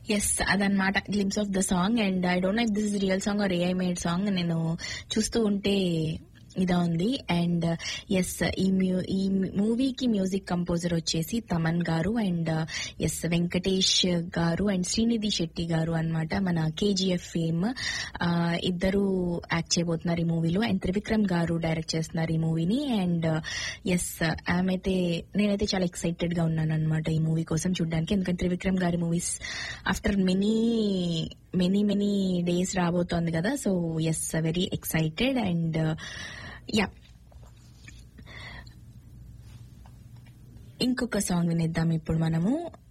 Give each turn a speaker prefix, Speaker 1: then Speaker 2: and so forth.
Speaker 1: yes అదనమాట glimpse of the song and I don't know if this is real song or AI made song నేను చూస్తూ ఉంటే ఇదా ఉంది అండ్ ఎస్ ఈ మ్యూ ఈ మూవీకి మ్యూజిక్ కంపోజర్ వచ్చేసి తమన్ గారు అండ్ ఎస్ వెంకటేష్ గారు అండ్ శ్రీనిధి శెట్టి గారు అన్నమాట మన కేజీఎఫ్ ఫేమ్ ఇద్దరు యాక్ట్ చేయబోతున్నారు ఈ మూవీలో అండ్ త్రివిక్రమ్ గారు డైరెక్ట్ చేస్తున్నారు ఈ మూవీని అండ్ ఎస్ ఆమెతే నేనైతే చాలా ఎక్సైటెడ్ గా ఉన్నాను అనమాట ఈ మూవీ కోసం చూడడానికి ఎందుకంటే త్రివిక్రమ్ గారి movies after many many many days రాబోతోంది కదా so yes very excited and yeah ఇంకొక సాంగ్ వినిద్దాం ఇప్పుడు మనము